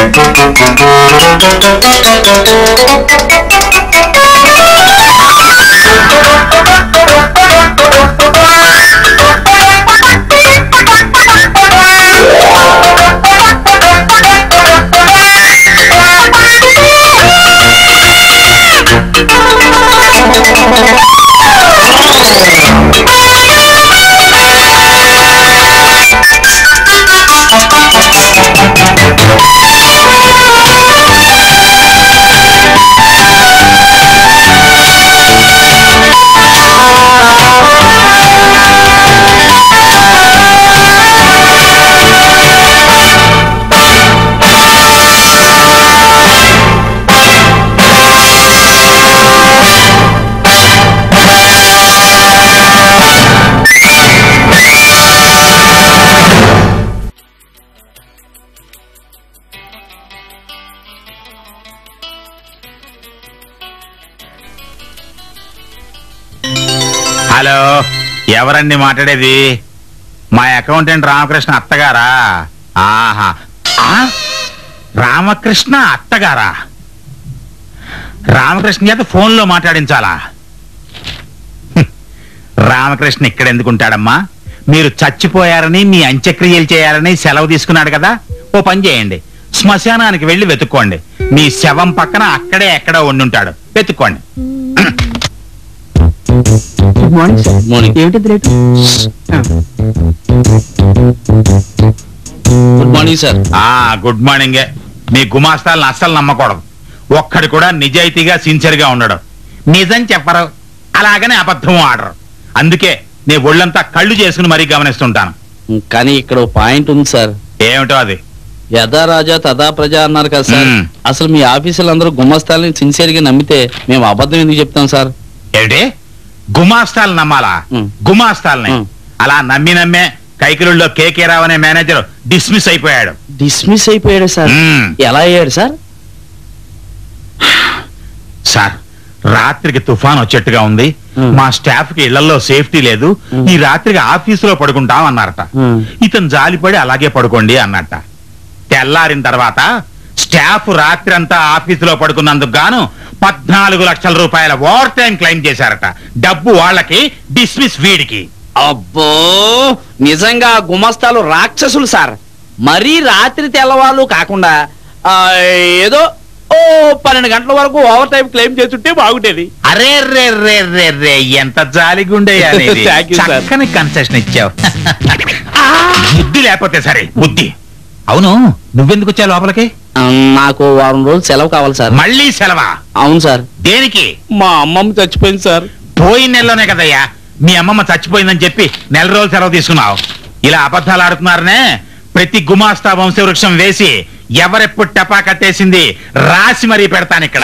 Hello ఎవరండి మాట్లాడేది మా అకౌంటెంట్ రామకృష్ణ అత్తగారా ఆహా ఆ? రామకృష్ణ అత్తగారా రామకృష్ణ చేత ఫోన్లో మాట్లాడించాలా హ్మ్. రామకృష్ణ ఇక్కడ ఎందుకుంటాడమ్మా మీరు చచ్చిపోయారని మీ అంత్యక్రియలు చేయాలని సెలవు తీసుకున్నాడు కదా ఓ పని చేయండి శ్మశానానికి వెళ్ళి వెతుక్కోండి మీ శవం పక్కన అక్కడే ఎక్కడో ఉండుంటాడు వెతుక్కోండి గుడ్ మార్నింగ్ సార్ మార్నింగ్ ఏమిటి రేటు గుడ్ మార్నింగ్ సార్ ఆ గుడ్ మార్నింగ్ మీ గుమాస్తాలను అస్సలు నమ్మకూడదు ఒక్కడు కూడా నిజాయితీగా సిన్సియర్గా ఉండడు నిజం చెప్పరు అలాగనే అబద్ధం ఆడరు అందుకే నీ ఒళ్ళంతా కళ్ళు చేసుకుని మరీ గమనిస్తుంటాను కానీ ఇక్కడ ఓ పాయింట్ ఉంది సార్ ఏమిటో అది యథా రాజా తథా ప్రజ అన్నారు కదా సార్ మ్మ్. అసలు మీ ఆఫీసులందరూ గుమ్మస్తాలని సిన్సియర్ గా నమ్మితే మేము అబద్ధం ఎందుకు చెప్తాం సార్ ఏమిటి గుమాస్తాలు నమ్మాలా ఉమ్. గుమాస్తాలని ఉమ్. అలా నమ్మి నమ్మే కైకిలుల్లో K K Rao manager dismiss అయిపోయాడు డిస్మిస్ అయిపోయాడు సార్ మ్మ్. ఎలా అయ్యాడు సార్ సార్ రాత్రికి తుఫాన్ వచ్చేట్టుగా ఉంది ఉమ్. మా స్టాఫ్ కి ఇళ్లలో సేఫ్టీ లేదు ఉమ్. ఈ రాత్రికి ఆఫీసులో పడుకుంటాం అన్నారట ఉమ్. ఇతను జాలిపడి అలాగే పడుకోండి అన్నట్ట తెల్లారిన తర్వాత స్టాఫ్ రాత్రి అంతా ఆఫీసులో పడుకున్నందుకు గాను పద్నాలుగు లక్షల రూపాయల ఓవర్ టైం క్లెయిమ్ చేశారట డబ్బు వాళ్ళకి డిస్మిస్ వీడికి అబ్బో నిజంగా గుమస్తాలు రాక్షసులు సార్ మరీ రాత్రి తెల్లవాళ్ళు కాకుండా ఆ, ఏదో ఓ పన్నెండు గంటల వరకు ఓవర్ టైం క్లెయిమ్ చేస్తుంటే బాగుండేది అరే రే రే రే రే ఎంత జాలిగుండేయా నీది. Thank you, sir. చక్కని కన్సెషన్ ఇచ్చావు బుద్ధి లేకపోతే సరే బుద్ధి అవును నువ్వెందుకు వచ్చావు లోపలికి ఆ, నాకు వారం రోజులు సెలవు కావాలి సార్ మళ్ళీ సెలవా అవును సార్ దేనికి మా అమ్మమ్మ చచ్చిపోయింది సార్ పోయిన నెలలోనే కదయ్యా మీ అమ్మమ్మ చచ్చిపోయిందని చెప్పి నెల రోజులు సెలవు తీసుకున్నావు ఇలా అబద్ధాలు ఆడుతున్నారనే ప్రతి గుమాస్తా వంశవృక్షం వేసి ఎవరెప్పుడు టపా కట్టేసింది రాసి మరీ పెడతాను ఇక్కడ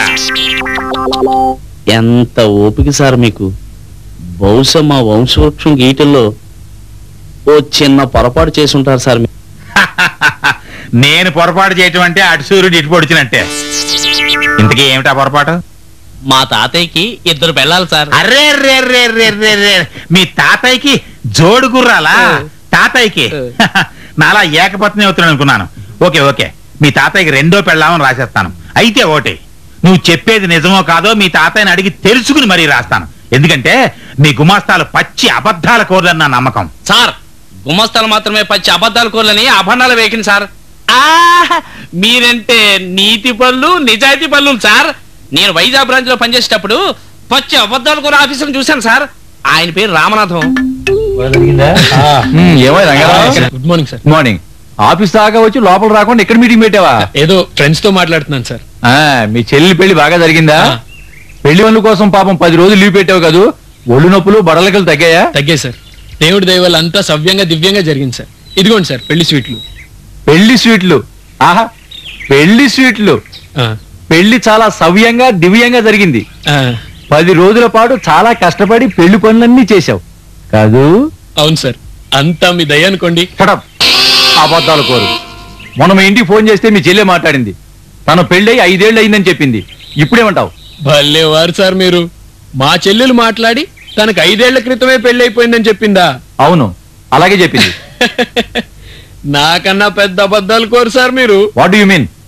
ఎంత ఓపిక సార్ మీకు బహుశా మా వంశవృక్షం గీటల్లో ఓ చిన్న పొరపాటు చేసి ఉంటారు సార్ మీరు. నేను పొరపాటు చేయటం అంటే అటు సూర్యుడు ఇటు పొడిచినట్టే ఇంతకీ ఏమిటా పొరపాటు మా తాతయ్యకి ఇద్దరు పెళ్ళాలి సార్ అరే రే రే రే రే రే మీ తాతయ్యకి జోడు గుర్రాలా తాతయ్యకి నాలా ఏకపత్ని అవుతున్నాను అనుకున్నాను ఓకే ఓకే మీ తాతయ్యకి రెండో పెళ్ళామని రాసేస్తాను అయితే ఓటే నువ్వు చెప్పేది నిజమో కాదో మీ తాతయ్యని అడిగి తెలుసుకుని మరీ రాస్తాను ఎందుకంటే మీ గుమాస్తాలు పచ్చి అబద్ధాల కోరలన్న నమ్మకం సార్ గుమస్తాలు మాత్రమే పచ్చి అబద్ధాలు కోర్లని అభండాలు వేకింది సార్ ఆ మీరంటే నీతి పనులు నిజాయితీ పనులు సార్ నేను వైజాగ్ బ్రాంచ్ లో పనిచేసేటప్పుడు పచ్చి అబద్ధాలు కూడా ఆఫీసులు చూశాను సార్ ఆయన పేరు రామనాథం ఏమో Ranga Rao good morning sir good morning office దాకా వచ్చి లోపల రాకుండా ఎక్కడ మీటింగ్ పెట్టావా ఏదో ఫ్రెండ్స్ తో మాట్లాడుతున్నాను సార్ ఆ, మీ చెల్లి పెళ్లి బాగా జరిగిందా ఆ. పెళ్లి పనుల కోసం పాపం పది రోజులు లీవ్ పెట్టావు కదూ ఒళ్ళు నొప్పులు బడలకలు తగ్గాయా తగ్గాయి సార్ దేవుడి దయ వల్ల అంతా సవ్యంగా దివ్యంగా జరిగింది సార్ ఇదిగోండి సార్ పెళ్లి స్వీట్లు పెళ్లి స్వీట్లు ఆహా పెళ్లి స్వీట్లు ఆ, పెళ్లి చాలా సవ్యంగా దివ్యంగా జరిగింది ఆ, పది రోజుల పాటు చాలా కష్టపడి పెళ్లి పనులన్నీ చేశావు కాదు అవును సార్ అంతా మీ దయ అనుకోండి షటప్ అబద్ధాలు కోరు మొన్న మీ ఇంటికి ఫోన్ చేస్తే మీ చెల్లె మాట్లాడింది తన పెళ్ళై ఐదేళ్ళు అయిందని చెప్పింది ఇప్పుడేమంటావు భలే వారు సార్ మీరు మా చెల్లెలు మాట్లాడి తనకు ఐదేళ్ల క్రితమే పెళ్లి అయిపోయిందని చెప్పిందా అవును అలాగే చెప్పింది నాకన్నా పెద్ద అబద్ధాలు కోరు సార్ మీరు వాట్ యు మీన్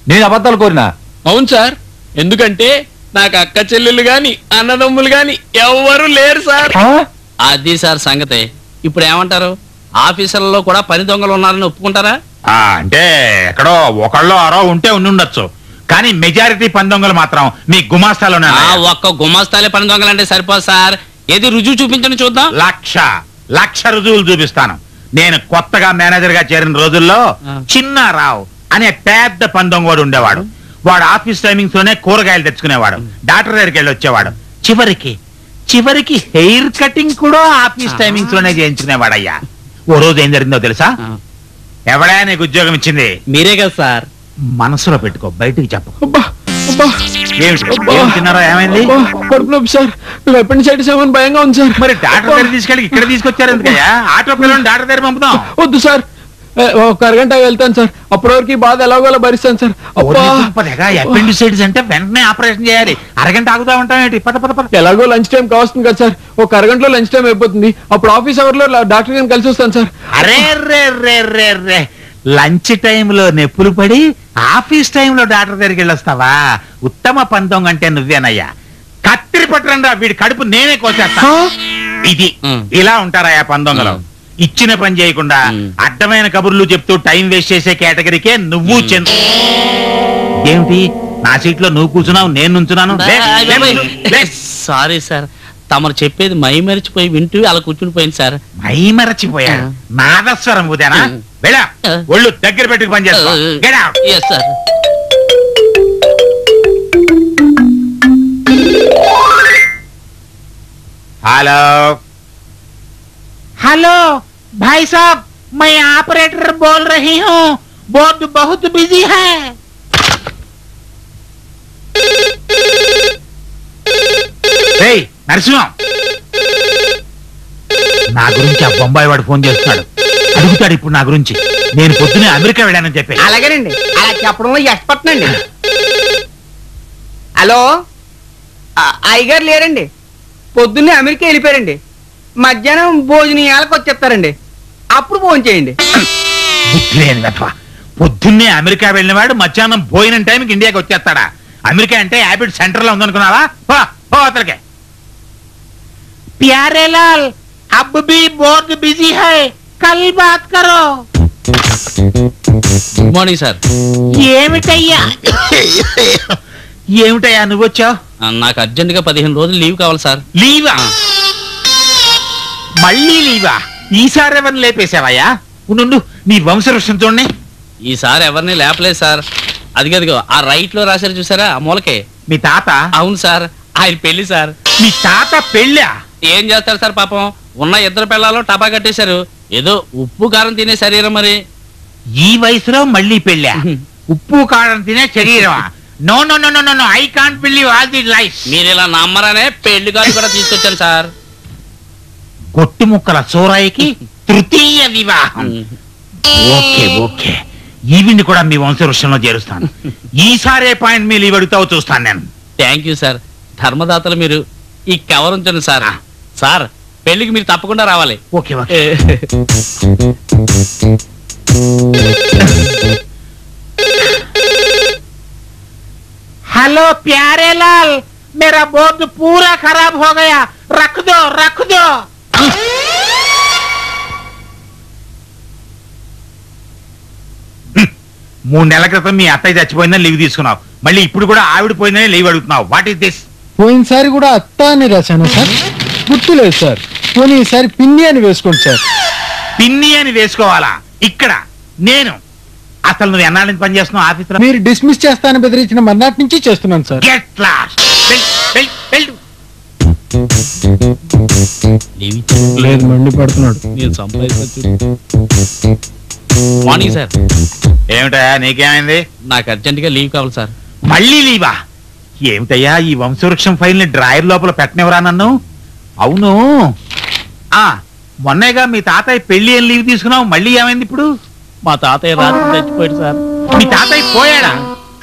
నేను అబద్ధాలు కోరినా అవును సార్ ఎందుకంటే నాకు అక్క చెల్లెలు గాని అన్నదమ్ములు గాని ఎవ్వరు లేరు సార్ ఆ? అది సార్ సంగతే ఇప్పుడు ఏమంటారు ఆఫీసర్లలో కూడా పని దొంగలు ఉన్నారని ఒప్పుకుంటారా ఆ, అంటే ఎక్కడో ఒకళ్ళో అరో ఉంటే ఉండి ఉండొచ్చు కానీ మెజారిటీ పందొంగలు మాత్రం మీ గుమాస్తాలోనే ఆ ఉన్నాయి. ఒక్క గుమాస్తాలే పని దొంగలంటే సరిపోదు సార్ ఏది రుజువు చూపించండి చూద్దాం లక్ష లక్ష రుజువులు చూపిస్తాను నేను కొత్తగా మేనేజర్ గా చేరిన రోజుల్లో ఆ. చిన్నారావు అనే పెద్ద పందొంగోడు ఉండేవాడు వాడు ఆఫీస్ టైమింగ్స్ లోనే కూరగాయలు తెచ్చుకునేవాడు డాక్టర్ దగ్గరికి వెళ్ళి వచ్చేవాడు చివరికి చివరికి హెయిర్ కటింగ్ కూడా ఆఫీస్ ఆ. టైమింగ్స్ లోనే చేయించుకునేవాడయ్యా ఓ రోజు ఏం జరిగిందో తెలుసా ఆ, ఎవడా నీకు ఉద్యోగం ఇచ్చింది మీరే కదా సార్ మనసులో పెట్టుకో బయటికి చెప్పు అబ్బా అబ్బా ఏమిటి అబ్బా. ఏం తిన్నారో ఏమైంది అబ్బా, కడుపు నొప్పి సార్ నువ్వు ఎప్పటి నుంచి అయితే సేవని భయంగా ఉంది సార్ మరి డాక్టర్ దగ్గర తీసుకెళ్ళి ఇక్కడ తీసుకొచ్చారు ఎందుకయ్యా ఆటో పిల్లలు డాక్టర్ దగ్గర పంపుదాం వద్దు సార్ ఏ, ఒక అరగంట వెళ్తాను సార్ అప్పటి వరకు ఈ బాధ ఎలాగోలా భరిస్తాను సార్ అబ్బా అపెండిసైడ్స్ అంటే వెంటనే ఆపరేషన్ చేయాలి అరగంట ఆగుతా ఉంటాం ఏంటి పద పద పద ఎలాగో లంచ్ టైం కావస్తుంది కదా సార్ ఒక అరగంటలో లంచ్ టైం అయిపోతుంది అప్పుడు ఆఫీస్ అవర్ లో డాక్టర్ గారిని కలిసి వస్తాను సార్ అరే రే రే రే రే లంచ్ టైంలో నొప్పులు పడి ఆఫీస్ టైంలో డాక్టర్ దగ్గరికి వెళ్ళొస్తావా ఉత్తమ పంతం అంటే నువ్వేనయ్యా కత్తిరి పట్టరండా వీడి కడుపు నేనే కోసేస్తా హా? ఇది ఉమ్. ఇలా ఉంటారా పందొంగలు ఉమ్. ఇచ్చిన పని చేయకుండా ఉమ్. అడ్డమైన కబుర్లు చెప్తూ టైం వేస్ట్ చేసే కేటగిరీకే నువ్వు చెందు ఏమిటి నా సీట్ లో నువ్వు కూర్చున్నావు నేను నుంచున్నాను లే, లే ముందు, లే. సారీ సార్ తమరు చెప్పేది మై మరిచిపోయి వింటూ అలా కూర్చుని పోయింది సార్ మై మరచిపోయాడు ఆ. నాదస్వరం ఊదేనా ఉమ్. వెళ్ళా ఆ. ఒళ్ళు దగ్గర పెట్టుకు పని చేసుకో Get out. Yes sir hello hello भाई साहब मैं ऑपरेटर बोल रही हूँ बोर्ड बहुत बिजी है ఏయ్, నరసింహం నా గురించి ఆ బొంబాయి వాడు ఫోన్ చేస్తున్నాడు అడుగుతాడు ఇప్పుడు నా గురించి నేను పొద్దునే అమెరికా వెళ్ళానని చెప్పి అలాగేనండి అలా చెప్పడంలో ఎక్స్పర్ట్ అండి హలో ఆ- అయ్యగారు లేరండి పొద్దున్నే అమెరికా వెళ్ళిపోయారండి మధ్యాహ్నం భోజనీయాలకు వచ్చేస్తారండి అప్పుడు ఫోన్ చేయండి బుద్ధి లేని వెధవ. పొద్దున్నే అమెరికా వెళ్ళిన వాడు మధ్యాహ్నం భోజనం టైంకి ఇండియాకి వచ్చేస్తాడా అమెరికా అంటే హ్యాబిట్ సెంటర్ లో ఉందనుకున్నావా పో, పో అతనికి ప్యారే లాల్ అబ్ బి బోర్డ్ బిజీ హై కల్ బాత్ కరో గుడ్ మార్నింగ్ సార్ ఏమిటయ్యా ఏమిటయ్యా నువ్వు వచ్చావు నాకు అర్జెంట్ గా పదిహేను రోజులు లీవ్ కావాలి సార్ లీవా మళ్ళీ లీవా ఈసారి ఎవరిని లేపేశావయ్యా ఉండు నీ వంశవృక్షం చూడండి ఈసారి ఎవరిని లేపలేదు సార్ అది అదిగో ఆ రైట్ లో రాశారు చూసారా ఆ మూలకే మీ తాత అవును సార్ ఆయన పెళ్లి సార్ మీ తాత పెళ్ళా ఏం చేస్తారు సార్ పాపం ఉన్న ఇద్దరు పిల్లలు టపా కట్టేశారు ఏదో ఉప్పు కారం తినే శరీరం మరి ఈ వయసులో మళ్ళీ పెళ్ళా ఉప్పు కారం తినే శరీరమా no no no no no I can't believe all the life మీరు ఇలా నమ్మరనే పెళ్లి కార్డు కూడా తీసుకొచ్చాను సార్ కొట్టు ముక్కల సోరాయికి తృతీయ వివాహం ఓకే ఓకే ఈవిని కూడా మీ వంశవృక్షంలో చేరుస్తాను ఈసారే పాయింట్ మీ లీవ్ అడుగుతావు చూస్తాను నేను థ్యాంక్ యూ సార్ ధర్మదాతలు మీరు ఈ కవర్ ఉంచండి సార్ సార్ పెళ్లికి మీరు తప్పకుండా రావాలి ఓకే ఓకే हेलो प्यारे लाल मेरा बोर्ड पूरा खराब हो गया रख दो रख दो మూడు నెలల క్రితం మీ అత్తయ్య చచ్చిపోయిందని లీవ్ తీసుకున్నావు మళ్ళీ ఇప్పుడు కూడా ఆవిడ పోయిందని లీవ్ అడుగుతున్నావు వాట్ ఈస్ దిస్ పోయినసారి కూడా అత్త అని రాశాను సార్ గుర్తులేదు సార్ పోనీ ఈసారి పిన్ని అని వేసుకోండి సార్ పిన్ని అని వేసుకోవాలా ఇక్కడ నేను అసలు నువ్వు ఎన్నాళ్ళ నుంచి పనిచేస్తున్నావు ఆఫీసులో మీరు డిస్మిస్ చేస్తానని బెదిరించిన మర్నాటి నుంచి చేస్తున్నాను సార్ గెట్ లాస్ట్ లీవ్ ఇచ్చాను. లేదు మండి పడుతున్నాడు నేను సంపాదించచ్చు మార్నింగ్ సార్ ఏమిటా నీకేమైంది నాకు అర్జెంట్ గా లీవ్ కావాలి సార్ మళ్ళీ లీవా ఏమిటయ్యా ఈ వంశవృక్షం ఫైల్ ని డ్రాయర్ లోపల పెట్టనివరా నన్ను అవును ఆ మొన్నేగా మీ తాతయ్య పెళ్లి అని లీవ్ తీసుకున్నావు మళ్ళీ ఏమైంది ఇప్పుడు మా తాతయ్య రాత్రి చచ్చిపోయాడు సార్ మీ తాతయ్య పోయాడా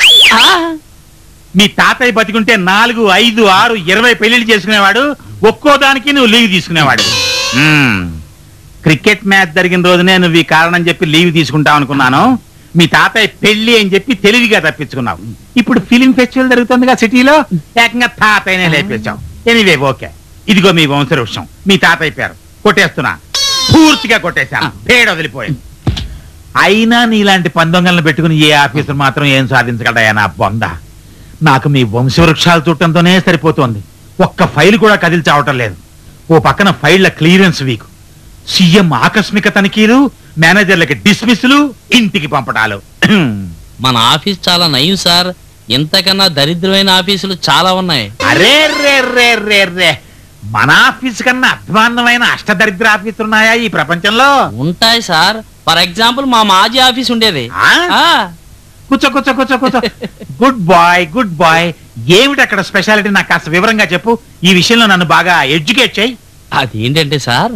మీ తాతయ్య బతికుంటే నాలుగు ఐదు ఆరు ఇరవై పెళ్లిళ్ళు చేసుకునేవాడు ఒక్కో దానికి నువ్వు లీవ్ తీసుకునేవాడు మ్మ్. క్రికెట్ మ్యాచ్ జరిగిన రోజునే నువ్వు ఈ కారణం చెప్పి లీవ్ తీసుకుంటావు అనుకున్నాను మీ తాతయ్య పెళ్లి అని చెప్పి తెలివిగా తప్పించుకున్నావు ఇప్పుడు ఫిలిం ఫెస్టివల్ జరుగుతుందిగా సిటీలో ఏకంగా తాతయ్యనే లేపేశావు ఎనీవే ఓకే ఇదిగో మీ వంశవృక్షం మీ తాతయ్య పేరు కొట్టేస్తున్నా పూర్తిగా కొట్టేశాను పేడ వదిలిపోయింది అయినా నీలాంటి పందొంగలను పెట్టుకుని ఏ ఆఫీసర్ మాత్రం ఏం సాధించగలయా నా బొంద నాకు మీ వంశవృక్షాలు చుట్టంతోనే సరిపోతోంది ఒక్క ఫైల్ కూడా కదిల్చావటం లేదు ఓ పక్కన ఫైళ్ల క్లియరెన్స్ వీక్ సీఎం ఆకస్మిక తనిఖీలు మేనేజర్లకి డిస్మిస్లు ఇంటికి పంపడాలు మన ఆఫీస్ చాలా నయం సార్ ఇంతకన్నా దరిద్రమైన ఆఫీసులు చాలా ఉన్నాయి అరే రే రే రే రే మన ఆఫీస్ కన్నా అధ్వాన్నమైన అష్టదరిద్ర ఆఫీసులు ఉన్నాయా ఈ ప్రపంచంలో ఉంటాయి సార్ ఫర్ ఎగ్జాంపుల్ మా మాజీ ఆఫీస్ ఉండేది ఆ? ఆ, కూర్చో కూర్చో కూర్చో కూర్చో గుడ్ బాయ్ గుడ్ బాయ్ ఏమిటి అక్కడ స్పెషాలిటీ నాకు కాస్త వివరంగా చెప్పు ఈ విషయంలో నన్ను బాగా ఎడ్యుకేట్ చేయి అదేంటంటే సార్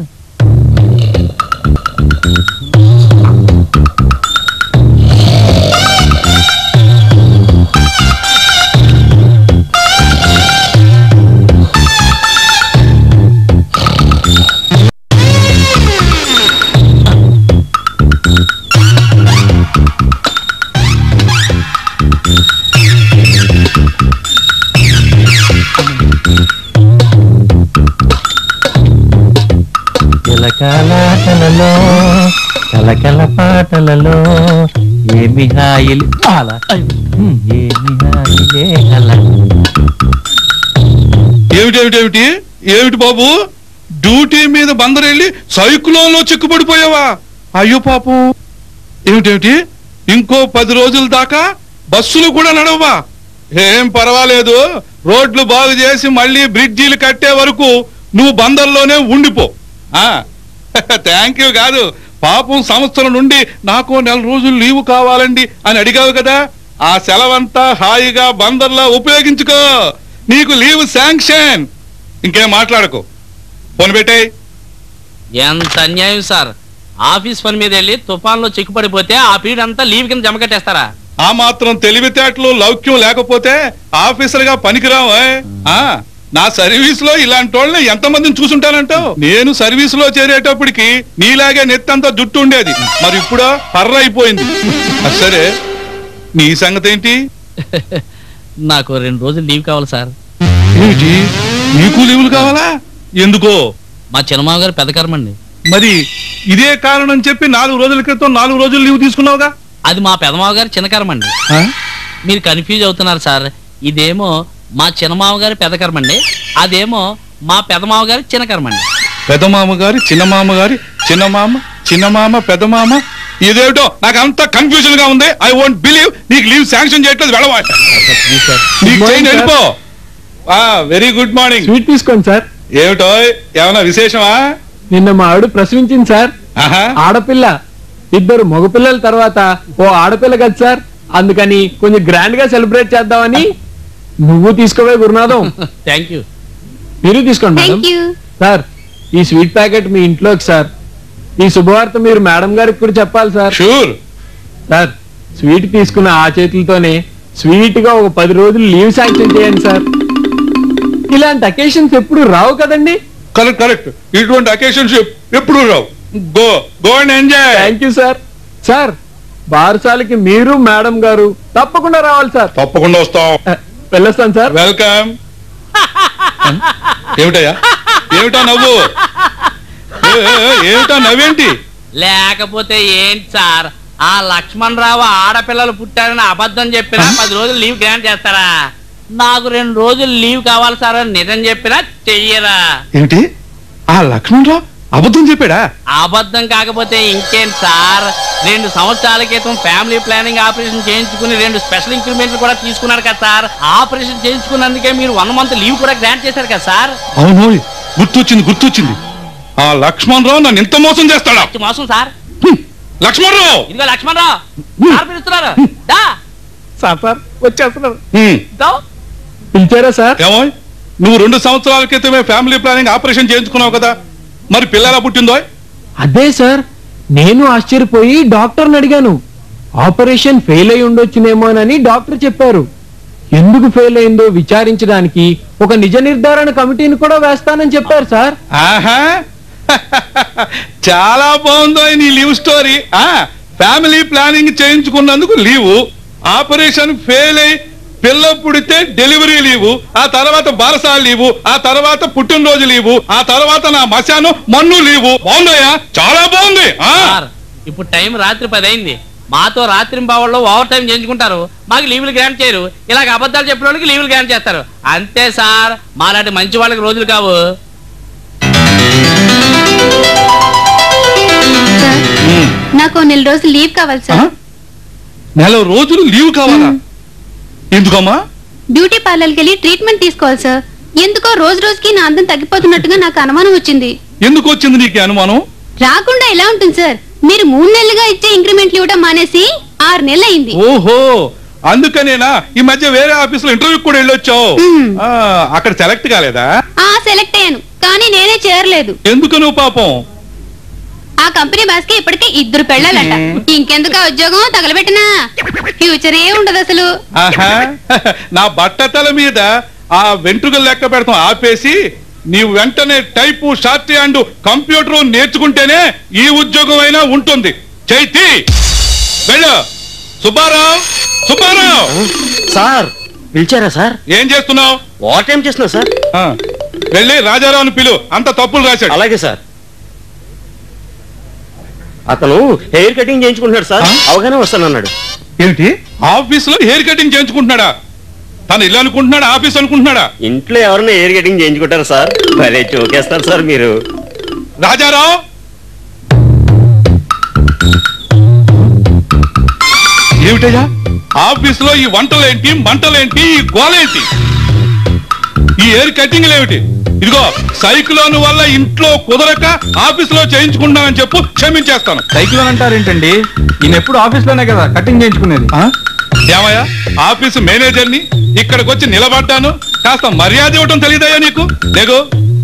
కలకలాటలలో కలకల పాటలలో ఏమి హాయిలు అలా ఏమి హాయిలే అలా ఏమిటేమిటేమిటి ఏమిటి బాబు డ్యూటీ మీద బందరెళ్ళి సైక్లోన్ లో చిక్కుపడిపోయావా అయ్యో పాపం ఏమిటేమిటి ఇంకో పది రోజుల దాకా బస్సులు కూడా నడవవా ఏం పర్వాలేదు రోడ్లు బాగు చేసి మళ్ళీ బ్రిడ్జీలు కట్టే వరకు నువ్వు బందర్లోనే ఉండిపో థ్యాంక్ యూ కాదు పాపం సంవత్సరం నుండి నాకు నెల రోజులు లీవు కావాలండి అని అడిగావు కదా ఆ సెలవంతా హాయిగా బందర్లో ఉపయోగించుకో నీకు లీవ్ శాంక్షన్ ఇంకేం మాట్లాడకు ఫోన్ పెట్టేయ్ ఎంత అన్యాయం సార్ ఆఫీస్ పని మీద వెళ్ళి తుఫాన్లో చిక్కుపడిపోతే ఆ పీరియడ్ అంతా లీవ్ కింద జమ కట్టేస్తారా ఆ మాత్రం తెలివితేటలు లౌక్యం లేకపోతే ఆఫీసర్ గా పనికిరావు ఏ? ఆ నా సర్వీస్ లో ఇలాంటి వాళ్ళని ఎంతమందిని చూసుంటానంటావు నేను సర్వీస్ లో చేరేటప్పటికి నీలాగే నెత్తంతా జుట్టు ఉండేది మరి ఇప్పుడో పర్ర అయిపోయింది అది సరే నీ సంగతి ఏంటి నాకు రెండు రోజులు లీవ్ కావాలి సార్ ఏంటి నీకు లీవులు కావాలా ఎందుకో మా చిన్నమావ గారు పెద్ద కర్మండి మరి ఇదే కారణం చెప్పి నాలుగు రోజుల క్రితం నాలుగు రోజులు లీవ్ తీసుకున్నావుగా అది మా పెదమావ గారు చిన్న కర్మండి ఆ? మీరు కన్ఫ్యూజ్ అవుతున్నారు సార్ ఇదేమో మా చిన్నమావ గారి పెద్ద కర్మండి అదేమో మా పెదమావ గారి చిన్న కర్మండి పెదమామ గారి చిన్నమామ గారి చిన్నమామ చిన్నమామ పెదమామ ఇదేమిటో నాకు అంత కన్ఫ్యూజన్ గా ఉంది ఐ వోంట్ బిలీవ్ నీకు లీవ్ శాంక్షన్ చేయట్లేదు వెళ్ళవా ప్లీజ్ సార్ నీకు morning, చేయండి sir. వెళ్ళిపో వెరీ గుడ్ మార్నింగ్ స్వీట్ తీసుకోండి సార్ ఏమిటో ఏమైనా విశేషమా నిన్న మా ఆవిడ ప్రసవించింది సార్ ఆహా ఆడపిల్ల ఇద్దరు మగపిల్లల తర్వాత ఓ ఆడపిల్ల కదా సార్ అందుకని కొంచెం గ్రాండ్ గా సెలబ్రేట్ చేద్దామని నువ్వు తీసుకోవే గురునాథం థ్యాంక్ యూ మీరు తీసుకోండి మేడం థ్యాంక్ యూ సార్ ఈ స్వీట్ ప్యాకెట్ మీ ఇంట్లోకి సార్ ఈ శుభవార్త మీరు మేడం గారికి కూడా చెప్పాలి సార్ షూర్ సార్ స్వీట్ తీసుకున్న ఆ చేతులతోనే స్వీట్ గా ఒక పది రోజులు లీవ్ శాంక్షన్ చేయండి సార్ ఇలాంటి అకేషన్స్ ఎప్పుడు రావు కదండి కరెక్ట్ కరెక్ట్ ఇటువంటి అకేషన్స్ ఎప్పుడు రావు go go and enjoy thank you sir sir బారసాలకి మీరు మేడం గారు తప్పకుండా రావాలి సార్ తప్పకుండా వస్తాం ఆ, వెళ్ళొస్తాను సార్ వెల్కమ్ ఏమిటయ్యా ఏమిటా నవ్వు ఏ, ఏ, ఏ, ఏమిటా నవ్వేంటి లేకపోతే ఏంటి సార్ ఆ లక్ష్మణ్ రావు ఆడపిల్లలు పుట్టారని అబద్ధం చెప్పినా పది రోజులు లీవ్ గ్రాంట్ చేస్తారా నాకు రెండు రోజులు లీవ్ కావాలి సార్ అని నిజం చెప్పినా చెయ్యరా ఏమిటి ఆ లక్ష్మణరావు అబద్ధం చెప్పాడా అబద్ధం కాకపోతే ఇంకేంటి సార్ రెండు సంవత్సరాల క్రితం ఫ్యామిలీ ప్లానింగ్ ఆపరేషన్ చేయించుకుని రెండు స్పెషల్ ఇంక్రిమెంట్లు కూడా తీసుకున్నారు కదా సార్ ఆపరేషన్ చేయించుకున్నందుకే మీరు వన్ మంత్ లీవ్ కూడా గ్రాంట్ చేశారు కదా సార్ అవును గుర్తొచ్చింది గుర్తొచ్చింది ఆ లక్ష్మణరావు నన్ను ఇంత మోసం చేస్తాడా మంచి మోసం సార్ హ్మ్, లక్ష్మణరావు ఇదిగో లక్ష్మణ్ రావు సార్ పిలుస్తున్నారు దా సార్ సార్ వచ్చేస్తున్నారు హ్మ్, దా. పిలిచారా సార్ ఏమో నువ్వు రెండు సంవత్సరాల క్రితమే ఫ్యామిలీ ప్లానింగ్ ఆపరేషన్ చేయించుకున్నావు కదా మరి పిల్లలా పుట్టిందో అదే సార్ నేను ఆశ్చర్యపోయి డాక్టర్ని అడిగాను ఆపరేషన్ ఫెయిల్ అయి ఉండొచ్చునేమోనని డాక్టర్ చెప్పారు ఎందుకు ఫెయిల్ అయిందో విచారించడానికి ఒక నిజ నిర్ధారణ కమిటీని కూడా వేస్తానని చెప్పారు సార్ ఆహా చాలా బాగుందో నీ లీవ్ స్టోరీ ఆ ఫ్యామిలీ ప్లానింగ్ చేయించుకున్నందుకు లీవు ఆపరేషన్ ఫెయిల్ అయి పిల్ల పుడితే డెలివరీ లీవు ఆ తర్వాత బారసా లీవు ఆ తర్వాత పుట్టినరోజు లీవు ఆ తర్వాత నా మశాను మన్ను లీవు బాగుందయ్యా చాలా బాగుంది ఆ? సార్ ఇప్పుడు టైం రాత్రి పది అయింది మాతో రాత్రి బావల్లో ఓవర్ టైం చేయించుకుంటారు మాకు లీవులు గ్రాంట్ చేయరు ఇలాగ అబద్ధాలు చెప్పిన వాళ్ళకి లీవులు గ్రాంట్ చేస్తారు అంతే సార్ మాలాంటి మంచి వాళ్ళకి రోజులు కావు సార్ నాకు ఓ నెల రోజులు లీవ్ కావాలి ఆ? సార్ నెల రోజులు లీవ్ కావాలా ఎందుకమ్మా బ్యూటీ పార్లర్కి వెళ్ళి ట్రీట్మెంట్ తీసుకోవాలి సార్ ఎందుకో రోజు రోజుకి నా అందం తగ్గిపోతున్నట్టుగా నాకు అనుమానం వచ్చింది ఎందుకు వచ్చింది నీకు ఈ అనుమానం రాకుండా ఎలా ఉంటుంది సార్ మీరు మూడు నెలలుగా ఇచ్చే ఇంక్రిమెంట్లు ఇవ్వడం మానేసి ఆరు నెలలు అయింది ఓహో అందుకనేనా ఈ మధ్య వేరే ఆఫీస్ లో ఇంటర్వ్యూ కూడా వెళ్ళొచ్చావు మ్మ్. ఆ, అక్కడ సెలెక్ట్ కాలేదా ఆ సెలెక్ట్ అయ్యాను కానీ నేనే చేరలేదు ఎందుకు నువ్వు పాపం ఆ కంపెనీ బాస్ కి ఇప్పటికే ఇద్దరు పెళ్ళాలంట ఇంకెందుకు ఆ ఉద్యోగం తగలబెట్టినా ఫ్యూచర్ ఏ ఉండదు అసలు ఆహా నా బట్టతల మీద ఆ వెంట్రుకలు లెక్క పెడతాం ఆపేసి నీవు వెంటనే టైపు షార్ట్ హ్యాండ్ కంప్యూటర్ నేర్చుకుంటేనే ఈ ఉద్యోగం అయినా ఉంటుంది చైతి వెళ్ళు సుబ్బారావు సుబ్బారావు సార్ పిలిచారా సార్ ఏం చేస్తున్నావు ఓవర్ టైం చేస్తున్నా సార్ ఆ, వెళ్ళి రాజారావుని పిలు అంత తప్పులు రాశాడు అలాగే సార్ అతను హెయిర్ కటింగ్ చేయించుకుంటున్నాడు సార్ ఆ? అవగానే వస్తానన్నాడు ఏమిటి ఆఫీస్ లో హెయిర్ కటింగ్ చేయించుకుంటున్నాడా తను ఇల్లు అనుకుంటున్నాడా ఆఫీస్ అనుకుంటున్నాడా ఇంట్లో ఎవరైనా హెయిర్ కటింగ్ చేయించుకుంటారు సార్ భలే చూకేస్తారు సార్ మీరు రాజారావు ఏమిటయ్యా ఆఫీస్ లో ఈ వంటలేంటి మంటలేంటి ఈ గోలేంటి ఈ హెయిర్ కటింగ్ ఏమిటి ఇదిగో సైక్లోన్ వల్ల ఇంట్లో కుదరక ఆఫీస్ లో చేయించుకుంటానని చెప్పు క్షమించేస్తాను సైకిల్ అంటారేంటండి ఈయన ఎప్పుడు ఆఫీస్ లోనే కదా కటింగ్ చేయించుకునేది ఆ? ఏమయ్యా ఆఫీసు మేనేజర్ని ఇక్కడికి వచ్చి నిలబడ్డాను కాస్త మర్యాద ఇవ్వటం తెలియదయ్యా నీకు లేగో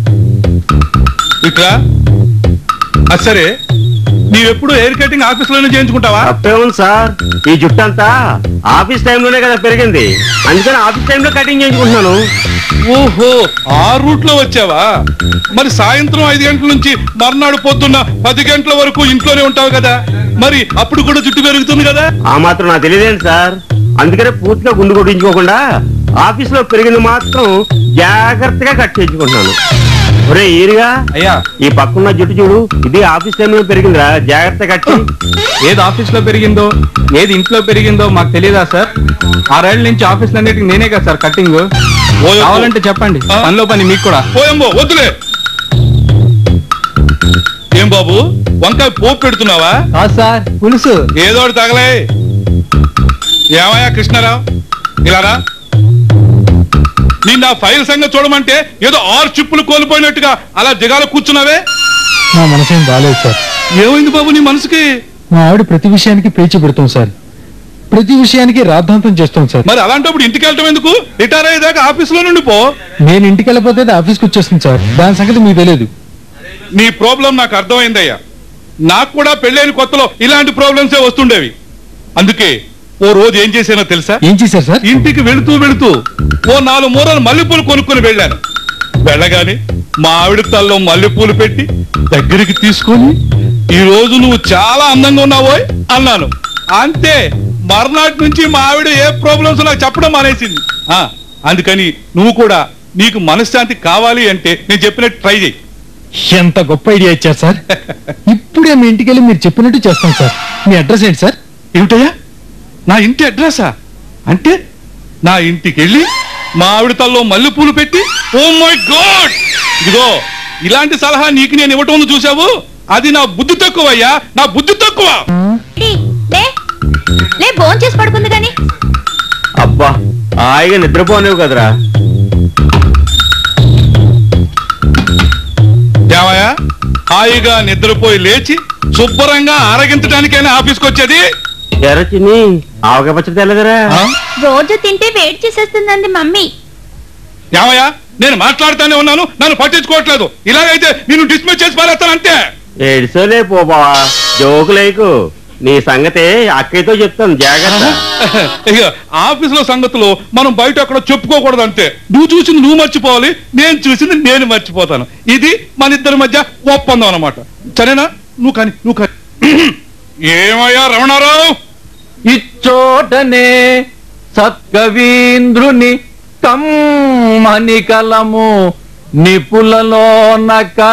ఇట్లా అది సరే నీవెప్పుడు హెయిర్ కటింగ్ ఆఫీస్ లోనే చేయించుకుంటావా తప్పే ఉంది సార్ ఈ జుట్టు అంతా ఆఫీస్ టైంలోనే కదా పెరిగింది అందుకని ఆఫీస్ టైంలో కటింగ్ చేయించుకుంటున్నాను ఓహో ఆ రూట్ లో వచ్చావా మరి సాయంత్రం ఐదు గంటల నుంచి మర్నాడు పొద్దున్న పది గంటల వరకు ఇంట్లోనే ఉంటావు కదా మరి అప్పుడు కూడా జుట్టు పెరుగుతుంది కదా ఆ మాత్రం నాకు తెలియదేంటి సార్ అందుకనే పూర్తిగా గుండు కొట్టించుకోకుండా ఆఫీస్ లో పెరిగింది మాత్రం జాగ్రత్తగా కట్ చేయించుకుంటున్నాను ఒరే ఈరుగా అయ్యా ఈ పక్కన్న జుట్టు చూడు ఇది ఆఫీస్ టైంలో పెరిగిందిరా జాగ్రత్త కట్టి ఏది ఆఫీస్ లో పెరిగిందో ఏది ఇంట్లో పెరిగిందో మాకు తెలియదా సార్ ఆరేళ్ల నుంచి ఆఫీస్ అన్నిటికి నేనే కదా సార్ కటింగ్ ఓయ్ కావాలంటే చెప్పండి ఆ? పనిలో పని మీకు కూడా పోయంబో వద్దులే ఏం బాబు వంకాయ పోపు పెడుతున్నావా కాదు సార్ పులుసు ఏదో ఒకటి తగలే ఏమయ్యా కృష్ణారావు ఇలారా నిన్న ఫైల్ సంగతి చూడమంటే ఏదో ఆరు చిప్పులు కోల్పోయినట్టుగా అలా దిగాల కూర్చున్నావే నా మనసేం బాగాలేదు సార్ ఏమైంది బాబు నీ మనసుకి మా ఆవిడ ప్రతి విషయానికి పేచి పెడతాం సార్ ప్రతి విషయానికి రాద్ధాంతం చేస్తాం సార్ మరి అలాంటప్పుడు ఇంటికి వెళ్ళటం ఎందుకు రిటైర్ అయ్యేదాకా ఆఫీసులో నుండి పో నేను ఇంటికి వెళ్ళిపోతే అది ఆఫీస్కి వచ్చేస్తుంది సార్ దాని సంగతి మీకు తెలియదు నీ ప్రాబ్లం నాకు అర్థమైందయ్యా నాకు కూడా పెళ్ళైన కొత్తలో ఇలాంటి ప్రాబ్లమ్సే వస్తుండేవి అందుకే ఓ రోజు ఏం చేశానో తెలుసా ఏం చేశారు సార్ ఇంటికి వెళుతూ వెళుతూ ఓ నాలుగు మూరలు మల్లెపూలు కొనుక్కొని వెళ్ళాను వెళ్ళగానే మా ఆవిడ తల్లో మల్లెపూలు పెట్టి దగ్గరికి తీసుకొని ఈ రోజు నువ్వు చాలా అందంగా ఉన్నావోయ్ అన్నాను అంతే మర్నాటి నుంచి మా ఆవిడ ఏ ప్రాబ్లమ్స్ నాకు చెప్పడం మానేసింది ఆ, అందుకని నువ్వు కూడా నీకు మనశ్శాంతి కావాలి అంటే నేను చెప్పినట్టు ట్రై చేయి ఎంత గొప్ప ఐడియా ఇచ్చారు సార్ ఇప్పుడే మీ ఇంటికి వెళ్ళి మీరు చెప్పినట్టు చేస్తాం సార్ మీ అడ్రస్ ఏంటి సార్ ఏమిటయ్యా నా ఇంటి అడ్రసా అంటే నా ఇంటికి వెళ్ళి మా ఆవిడ తల్లో మల్లెపూలు పెట్టి ఓ మై గాడ్ ఇదిగో ఇలాంటి సలహా నీకు నేను ఇవ్వటం ఉంది చూసావు అది నా బుద్ధి తక్కువయ్యా నా బుద్ధి తక్కువ లే లే భోంచేసి చేసి పడుకుంది కానీ అబ్బా హాయిగా నిద్రపోనేవు కదరా ఏమయ్యా హాయిగా నిద్రపోయి లేచి శుభ్రంగా ఆరగించడానికైనా ఆఫీస్కి వచ్చేది ఎర్ర చిన్ని ఆవకాయ పచ్చడి తెల్లదరా ఆ? రోజు తింటే వేడి చేసేస్తుందండి మమ్మీ ఏమయ్యా నేను మాట్లాడుతానే ఉన్నాను నన్ను పట్టించుకోవట్లేదు ఇలాగైతే నేను డిస్మిస్ చేసి పారేస్తాను అంతే ఏడిసోలే పో బావా జోకులేకు నీ సంగతే అక్కయ్యతో చెప్తాను జాగ్రత్త ఇక ఆఫీస్ లో సంగతులు మనం బయట అక్కడ చెప్పుకోకూడదు అంతే నువ్వు చూసింది నువ్వు మర్చిపోవాలి నేను చూసింది నేను మర్చిపోతాను ఇది మన ఇద్దరి మధ్య ఒప్పందం అన్నమాట సరేనా నువ్వు కానీ నువ్వు కానీ ఏమయ్యా రమణారావు ఇచ్చోటనే సత్కవీంద్రుని కమ్మని కలము నిపులలోన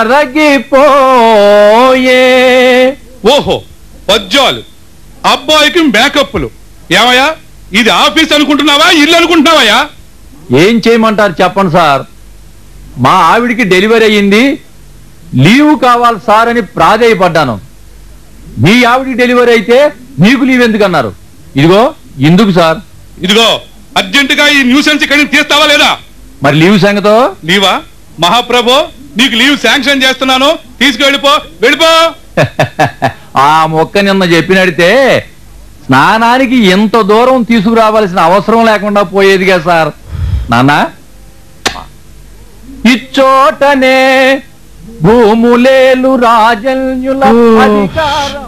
కరగిపోయే ఓహో పద్యాలు అబ్బాయికి మేకప్లు ఏమయ్యా ఇది ఆఫీస్ అనుకుంటున్నావా ఇల్లు అనుకుంటున్నావయ్యా ఏం చేయమంటారు చెప్పండి సార్ మా ఆవిడికి డెలివరీ అయ్యింది లీవ్ కావాలి సార్ అని ప్రాధేయపడ్డాను మీ ఆవిడికి డెలివరీ అయితే మీకు లీవ్ ఎందుకన్నారు ఇదిగో ఎందుకు సార్ ఇదిగో అర్జెంటుగా ఈ న్యూసెన్స్ ఇక్కడి నుంచి తీస్తావా లేదా మరి లీవ్ సంగతో లీవా మహాప్రభు నీకు లీవ్ శాంక్షన్ చేస్తున్నాను తీసుకెళ్ళిపో వెళ్ళిపో ఆ మొక్క నిన్న చెప్పినడితే స్నానానికి ఎంత దూరం తీసుకురావాల్సిన అవసరం లేకుండా పోయేదిగా సార్ నాన్న ఇచ్చోటనే భూములేలు రాజన్యుల అధికారం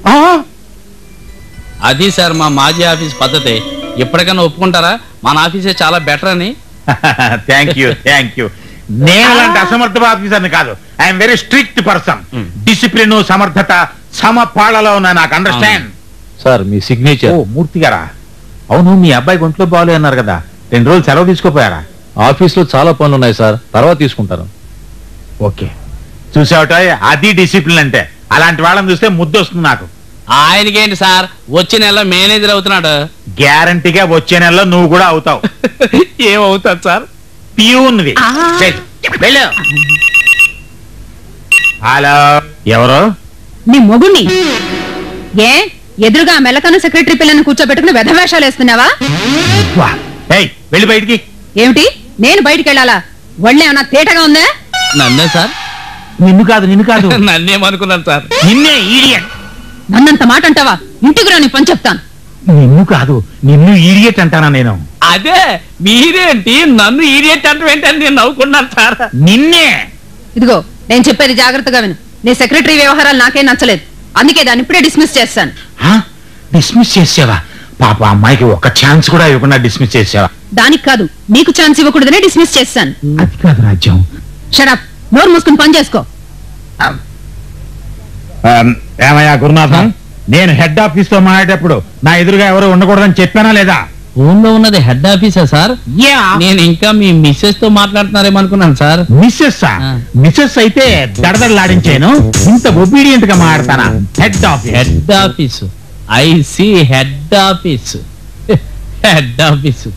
అది సార్ మా మాజీ ఆఫీస్ పద్ధతి ఎప్పటికైనా ఒప్పుకుంటారా మన ఆఫీసే చాలా బెటర్ అని థ్యాంక్ యూ థ్యాంక్ యూ నేను అలాంటి అసమర్థ ఆఫీసర్ని కాదు I'm very strict person discipline సమర్థత సమపాళలో ఉన్నా నాకు అండర్స్టాండ్ సార్ మీ ఓ సిగ్నేచర్ మూర్తి గారా అవును మీ అబ్బాయి ఒంట్లో బాగాలే అన్నారు కదా రెండు రోజులు సెలవు తీసుకోపోయారా ఆఫీస్ లో చాలా పనులు ఉన్నాయి సార్ తర్వాత తీసుకుంటాను ఓకే చూసావట అది డిసిప్లిన్ అంటే అలాంటి వాళ్ళని చూస్తే ముద్దు వస్తుంది నాకు ఆయనకేంటి సార్ వచ్చే నెల మేనేజర్ అవుతున్నాడు గ్యారంటీగా వచ్చే నెలలో నువ్వు కూడా అవుతావు ఏమవుతాడు సార్ ప్యూన్వి వెళ్ళు, వెళ్ళు హలో ఎవరు నీ మొగుణ్ణి ఏ ఎదురుగా మెలకన్న సెక్రటరీ పిల్లని కూర్చోబెట్టుకుని వెధవేషాలు వేస్తున్నావా వా, ఏయ్ వెళ్ళి బయటికి ఏమిటి నేను బయటికి వెళ్ళాలా ఒళ్ళేమన్నా తేటగా ఉందా నన్నే సార్ నిన్ను కాదు నిన్ను కాదు నన్నేమనుకున్నాను సార్ నిన్నే ఈడియట్ నన్నంత మాట అంటావా ఇంటికి రాని పని చెప్తాను నిన్ను కాదు నిన్ను ఈడియట్ అంటానా నేను అదే మీరేంటి నన్ను ఈడియట్ అంటే ఏంటని నేను నవ్వుకున్నాను సార్ నిన్నే ఇదిగో నేను చెప్పేది జాగ్రత్తగా విను నీ సెక్రటరీ వ్యవహారాలు నాకేం నచ్చలేదు అందుకే దాన్ని ఇప్పుడే డిస్మిస్ చేస్తాను డిస్మిస్ చేసావా పాప అమ్మాయికి ఒక ఛాన్స్ కూడా ఇవ్వకుండా డిస్మిస్ చేసావా దానికి కాదు నీకు ఛాన్స్ ఇవ్వకూడదనే డిస్మిస్ చేస్తాను అది కాదు రాజ్యం షడప్ నోరు మూసుకుని పని చేసుకో ఏమయ్యా గురునాథం నేను హెడ్ ఆఫీస్ తో మాట్లాడేటప్పుడు నా ఎదురుగా ఎవరు ఉండకూడదని చెప్పానా లేదా ఫోన్ లో ఉన్నది హెడ్ ఆఫీసా సార్ యా నేను ఇంకా మీ మిస్సెస్ తో మాట్లాడుతున్నారేమో అనుకున్నాను సార్ మిస్సెస్ ఆ. మిస్సెస్ అయితే దడదడలాడించాను ఇంత ఒబీడియంట్ గా మాట్లాడతానా head office head office I see head office head office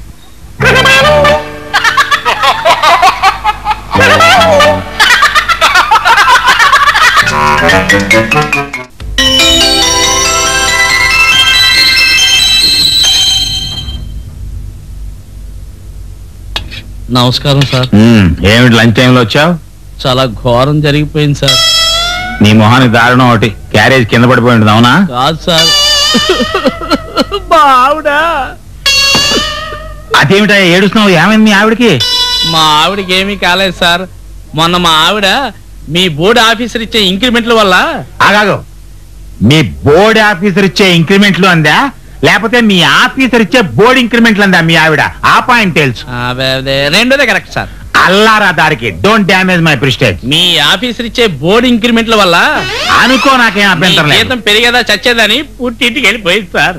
నమస్కారం సార్ ఏమిటి లంచ్ టైంలో వచ్చావు చాలా ఘోరం జరిగిపోయింది సార్ నీ మొహానికి దారుణం ఒకటి క్యారేజ్ కింద పడిపోయి ఉంటుంది అవునా కాదు సార్ మా ఆవిడ అదేమిటా ఏడుస్తున్నావు ఏమైంది మీ ఆవిడకి మా ఆవిడకి ఏమీ కాలేదు సార్ మొన్న మా ఆవిడ మీ బోర్డు ఆఫీసర్ ఇచ్చే ఇంక్రిమెంట్ల వల్ల ఆగాగు మీ బోర్డ్ ఆఫీసర్ ఇచ్చే ఇంక్రిమెంట్లు అందా లేకపోతే మీ ఆఫీసర్ ఇచ్చే బోర్డ్ ఇంక్రిమెంట్లు అందా మీ ఆవిడ ఆ పాయింట్ తెలుసు ఆ, అదే, అదే, రెండోదే కరెక్ట్ సార్ అల్లారా దారికి డోంట్ డ్యామేజ్ మై ప్రిస్టేజ్ మీ ఆఫీసర్ ఇచ్చే బోర్డు ఇంక్రిమెంట్ల వల్ల అనుకో నాకేం మీ అభ్యంతరం లేదు జీతం పెరిగేదా చచ్చేదని పుట్టింటికి వెళ్ళిపోయింది సార్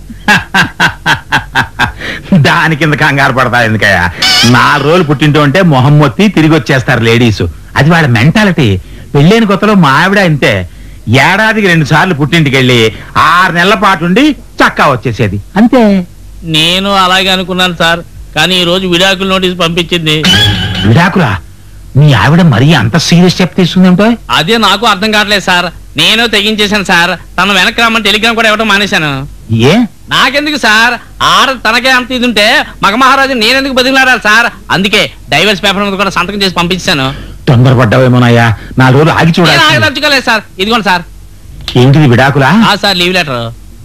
దాని కింద కంగారు పడతా ఎందుకయ్యా నాలుగు రోజులు పుట్టింటూ ఉంటే మొహం మొత్తి తిరిగి వచ్చేస్తారు లేడీస్ అది వాళ్ళ మెంటాలిటీ పెళ్ళైన కొత్తలో మా ఆవిడ అంతే ఏడాదికి రెండు సార్లు పుట్టింటికి వెళ్ళి ఆరు నెలల పాటు ఉండి చక్కా వచ్చేసేది అంతే నేను అలాగే అనుకున్నాను సార్ కానీ ఈ రోజు విడాకుల నోటీస్ పంపించింది విడాకులా మీ ఆవిడ మరీ అంత సీరియస్ స్టెప్ తీసుకుందేమిటో అదే నాకు అర్థం కావట్లేదు సార్ నేను తెగించేశాను సార్ తను వెనక్కి రమ్మని టెలిగ్రామ్ కూడా ఇవ్వడం మానేశాను ఏ నాకెందుకు సార్ ఆడ తనకే అంత ఇది ఉంటే మగ మహారాజు నేనెందుకు బదిలాడాలి సార్ అందుకే డైవర్స్ పేపర్ మీద కూడా సంతకం చేసి పంపించాను తొందరపడ్డావేమోనయ్యా నాలుగు రోజులు ఆగి నేను చూడాలి ఆగదలుచుకోలేదు సార్ ఇదిగోండి సార్ ఏంటిది విడాకులా ఆ సార్ లీవ్ లెటర్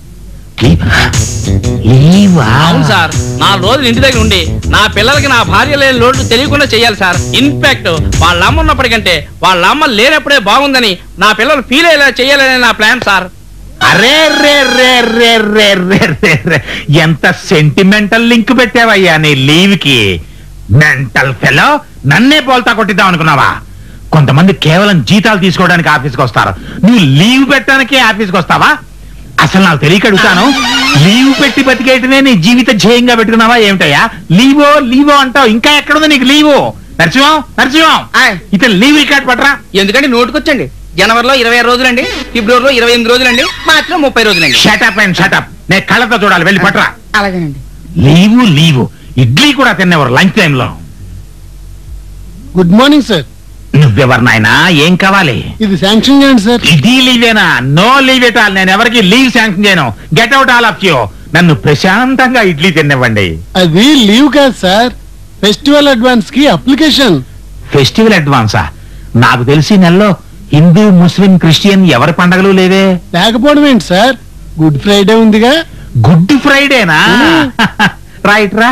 లీవా అవును సార్ నాలుగు రోజులు ఇంటి దగ్గర ఉండి నా పిల్లలకి నా భార్య లేని లోటు తెలియకుండా చేయాలి సార్ ఇన్ఫాక్ట్ వాళ్ళ అమ్మ ఉన్నప్పటికంటే వాళ్ళ అమ్మ లేనప్పుడే బాగుందని నా పిల్లలు ఫీల్ అయ్యేలా చేయాలనే నా ప్లాన్ సార్ అరే రే రే రే రే రే రే రే ఎంత సెంటిమెంటల్ లింక్ పెట్టావయ్యా నీ లీవ్ కి మెంటల్ ఫెలో నన్నే బోల్తా కొట్టిద్దాం అనుకున్నావా కొంతమంది కేవలం జీతాలు తీసుకోవడానికి ఆఫీస్కి వస్తారు నువ్వు లీవ్ పెట్టడానికే ఆఫీస్కి వస్తావా అసలు నాకు తెలియక అడుగుతాను లీవ్ పెట్టి బతికేయటమే నీ జీవిత ధ్యేయంగా పెట్టుకున్నావా ఏమిటయ్యా లీవో లీవో అంటావు ఇంకా ఎక్కడుంది నీకు లీవో నరసింహం నరసింహం ఆయ్. ఇతను లీవ్ రికార్డ్ పట్రా ఎందుకంటే నోటుకొచ్చండి జనవరిలో ఇరవై ఆరు రోజులండి ఫిబ్రవరిలో ఇరవై ఎనిమిది రోజులండి మార్చిలో ముప్పై రోజులండి షటప్ అండ్ షటప్ నేను కళ్ళతో చూడాలి వెళ్ళి పట్రా అలాగేనండి లీవు లీవు ఇడ్లీ కూడా తినేవారు లంచ్ టైంలో గుడ్ మార్నింగ్ సార్ నువ్వెవరు నాయనా ఏం కావాలి ఇది శాంక్షన్ చేయండి సార్ ఇది లీవేనా నో లీవ్ ఎట్ ఆల్ నేను ఎవరికి లీవ్ శాంక్షన్ చేయను get out all of you నన్ను ప్రశాంతంగా ఇడ్లీ తినివ్వండి అది లీవ్ కాదు సార్ ఫెస్టివల్ అడ్వాన్స్ కి అప్లికేషన్ ఫెస్టివల్ అడ్వాన్సా నాకు తెలిసి ఈ నెలలో హిందూ ముస్లిం క్రిస్టియన్ ఎవరి పండగలు లేవే లేకపోవడం ఏంటి సార్ గుడ్ ఫ్రైడే ఉందిగా గుడ్ ఫ్రైడేనా రైట్ రా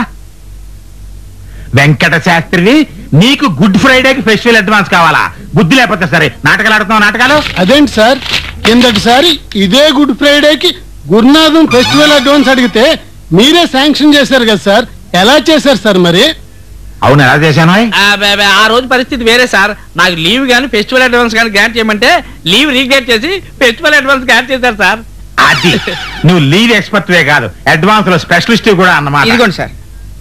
వెంకట శాస్త్రివి నీకు గుడ్ ఫ్రైడేకి ఫెస్టివల్ అడ్వాన్స్ కావాలా బుద్ధి లేకపోతే సరే నాటకాలు ఆడుతున్నావు నాటకాలు అదేంటి సార్ కిందటిసారి ఇదే గుడ్ ఫ్రైడేకి గురునాథం ఫెస్టివల్ అడ్వాన్స్ అడిగితే మీరే శాంక్షన్ చేశారు కదా సార్ ఎలా చేశారు సార్ మరి అవును ఎలా చేశాను ఆ, బే- బే, ఆ రోజు పరిస్థితి వేరే సార్ నాకు లీవ్ గాని ఫెస్టివల్ అడ్వాన్స్ గాని గ్రాంట్ చేయమంటే లీవ్ రీగ్రేట్ చేసి ఫెస్టివల్ అడ్వాన్స్ గ్రాంట్ చేశారు సార్ అది నువ్వు లీవ్ ఎక్స్పర్ట్ వే కాదు అడ్వాన్స్ లో స్పెషలిస్ట్ కూడా అన్నమాట ఇదిగోండి సార్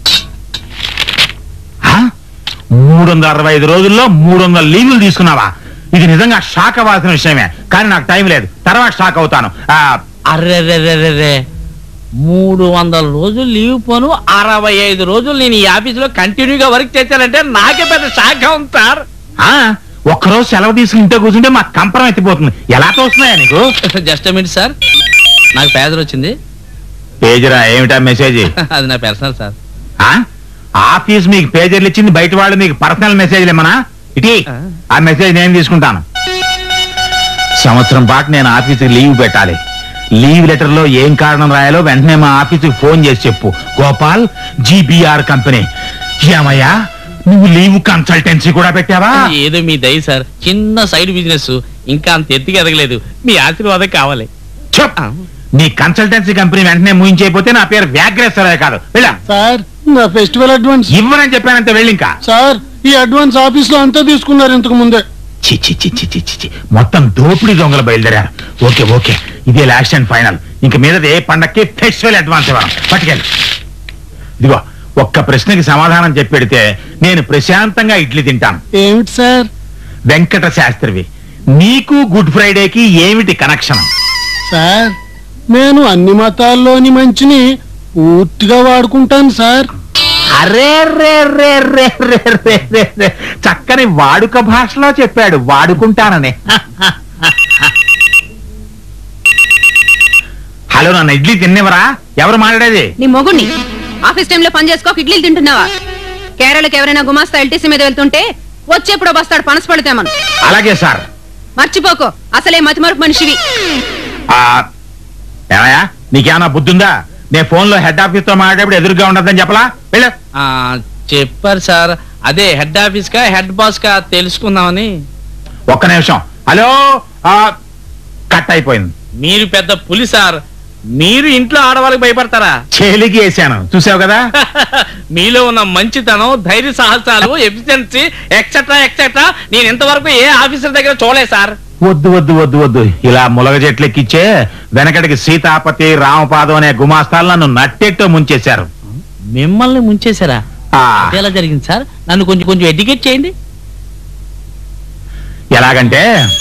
మూడు వందల అరవై ఐదు రోజుల్లో మూడు వందల లీవులు తీసుకున్నావా ఇది నిజంగా షాక్ అవ్వాల్సిన విషయమే కానీ నాకు టైం లేదు తర్వాత షాక్ అవుతాను ఆ, అర్రెర్రెర్రెర్రె మూడు వందల రోజులు లీవ్ పోను అరవై ఐదు రోజులు నేను ఈ ఆఫీసులో కంటిన్యూగా వర్క్ చేశానంటే నాకే పెద్ద షాక్ ఉంది సార్ ఆ, ఒక్కరోజు సెలవు తీసుకుని ఇంట్లో కూర్చుంటే మా కంపరం ఎత్తిపోతుంది ఎలా తోస్తున్నాయా నీకు జస్ట్ మినిట్ సార్ నాకు పేదలు వచ్చింది పేజరా ఏమిటా మెసేజ్ అది నా పర్సనల్ సార్ ఆ? ఆఫీస్ మీకు పేజర్లు ఇచ్చింది బయట వాళ్ళు మీకు పర్సనల్ మెసేజ్లు ఏమన్నా ఇటీ ఆ మెసేజ్ నేను తీసుకుంటాను సంవత్సరం పాటు నేను ఆఫీస్కి లీవ్ పెట్టాలి లీవ్ లెటర్ లో ఏం కారణం రాయాలో వెంటనే మా ఆఫీసుకి ఫోన్ చేసి చెప్పు గోపాల్ జీబీఆర్ కంపెనీ ఏమయ్యా నువ్వు లీవ్ కన్సల్టెన్సీ కూడా పెట్టావా ఏదో మీ దయ సార్ చిన్న సైడ్ బిజినెస్ ఇంకా అంత ఎత్తుకి ఎదగలేదు మీ ఆశీర్వాదం కావాలి చెప్ నీ కన్సల్టెన్సీ కంపెనీ వెంటనే ముయించైపోతే నా పేరు వ్యాగ్రేశ్వరయ్య కాదు వెళ్ళా సార్ నా ఫెస్టివల్ అడ్వాన్స్ ఇవ్వనని చెప్పానంటే వెళ్ళి ఇంకా సార్ ఈ అడ్వాన్స్ ఆఫీస్ లో అంతా తీసుకున్నారు ఇంతకు ముందే చి చి చి చి చి చి చి. మొత్తం దోపిడీ దొంగలు బయలుదేరారు ఓకే ఓకే ఇదే లాస్ట్ అండ్ ఫైనల్ ఇంక మీద ఏ పండక్కి ఫెస్టివల్ అడ్వాన్స్ ఇవ్వడం పట్టుకెళ్ళి ఇదిగో ఒక్క ప్రశ్నకి సమాధానం చెప్పెడితే నేను ప్రశాంతంగా ఇడ్లీ తింటాను ఏమిటి సార్ వెంకట శాస్త్రివి నీకు గుడ్ ఫ్రైడేకి ఏమిటి కనెక్షన్ సార్ నేను అన్ని మతాల్లోని మంచిని పూర్తిగా వాడుకుంటాను సార్ అరే రే రే రే రే రే రే రే. చక్కని వాడుక భాషలో చెప్పాడు వాడుకుంటానని హలో నన్ను ఇడ్లీ తిన్నేవరా ఎవరు మాట్లాడేది నీ మొగుణ్ణి ఆఫీస్ టైంలో పని చేసుకోక ఇడ్లీలు తింటున్నావా కేరళకి ఎవరైనా గుమాస్తా ఎల్టీసీ మీద వెళ్తుంటే వచ్చేప్పుడో బస్తాడు పనస పడితేమను అలాగే సార్ మర్చిపోకు అసలే మతిమరుపు మనిషివి ఆ, ఏమయ్యా నీకేమన్నా బుద్ధుందా నేను ఫోన్ లో హెడ్ ఆఫీస్ తో మాట్లాడేప్పుడు ఎదురుగా ఉండదని చెప్పలా వెళ్ళు ఆ, చెప్పారు సార్ అదే హెడ్ ఆఫీస్ కా హెడ్ బాస్ కా తెలుసుకుందామని ఒక్క నిమిషం హలో ఆ, కట్ అయిపోయింది మీరు పెద్ద పులి సార్ మీరు ఇంట్లో ఆడవాళ్ళకి భయపడతారా చేలికి వేసాను చూసావు కదా మీలో ఉన్న మంచితనం ధైర్య సాహసాలు ఎఫిషియన్సీ ఎక్సెట్రా ఎక్సెట్రా నేను ఇంతవరకు ఏ ఆఫీసర్ దగ్గర చూడలేదు సార్ వద్దు వద్దు వద్దు వద్దు ఇలా ములగ చెట్లెక్కిచ్చే వెనకటికి సీతాపతి రామపాదం అనే గుమాస్తాలు నన్ను నట్టెట్టో ముంచేశారు మిమ్మల్ని ముంచేశారా ఆ, ఎలా జరిగింది సార్ నన్ను కొంచెం కొంచెం ఎడ్యుకేట్ చేయండి ఎలాగంటే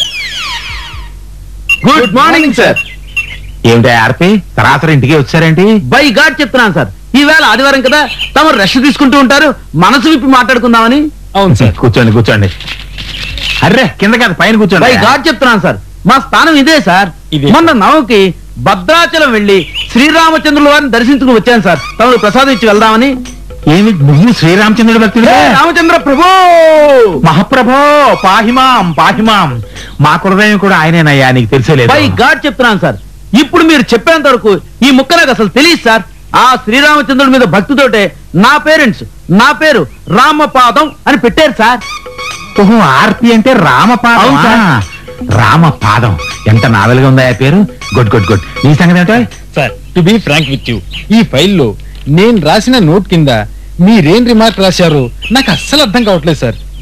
గుడ్ మార్నింగ్ సార్ ఏమిటా ఆర్పి సరాసరి ఇంటికి వచ్చారేంటి బై గాడ్ చెప్తున్నాను సార్ ఈవేళ ఆదివారం కదా తమరు రెస్ట్ తీసుకుంటూ ఉంటారు మనసు విప్పి మాట్లాడుకుందామని అవును సార్ కూర్చోండి కూర్చోండి అర్రే కింద కాదు పైన బై కూర్చోండి గాడ్ చెప్తున్నాను సార్ మా స్థానం ఇదే సార్ ఇదే. మొన్న నవకి భద్రాచలం వెళ్లి శ్రీరామచంద్రుల వారిని దర్శించుకుని వచ్చాను సార్ తమరు ప్రసాదం ఇచ్చి వెళ్దామని ఏమి నువ్వు శ్రీరామచంద్రుడు భక్తుడు ఏ, రామచంద్ర ప్రభు మహాప్రభో పాహిమాం పాహిమాం మా కులదైవం కూడా ఆయనేనయ్యా నీకు తెలిసేలేదు బై గాడ్ చెప్తున్నాను సార్ ఇప్పుడు మీరు చెప్పేంత వరకు ఈ ముక్క నాకు అసలు తెలియదు సార్ ఆ శ్రీరామచంద్రుడి మీద భక్తితోటే నా పేరెంట్స్ నా పేరు రామపాదం అని పెట్టారు సార్ ఓహో ఆర్పి అంటే రామపాదం అవును సార్. రామపాదం ఎంత నావెల్గా ఉందా ఆ పేరు గుడ్ గుడ్ గుడ్ నీ సంగతి ఏంటో sir to be frank with you ఈ ఫైల్లో నేను రాసిన నోట్ కింద మీరేం రిమార్క్ రాశారో నాకు అస్సలు అర్థం కావట్లేదు సార్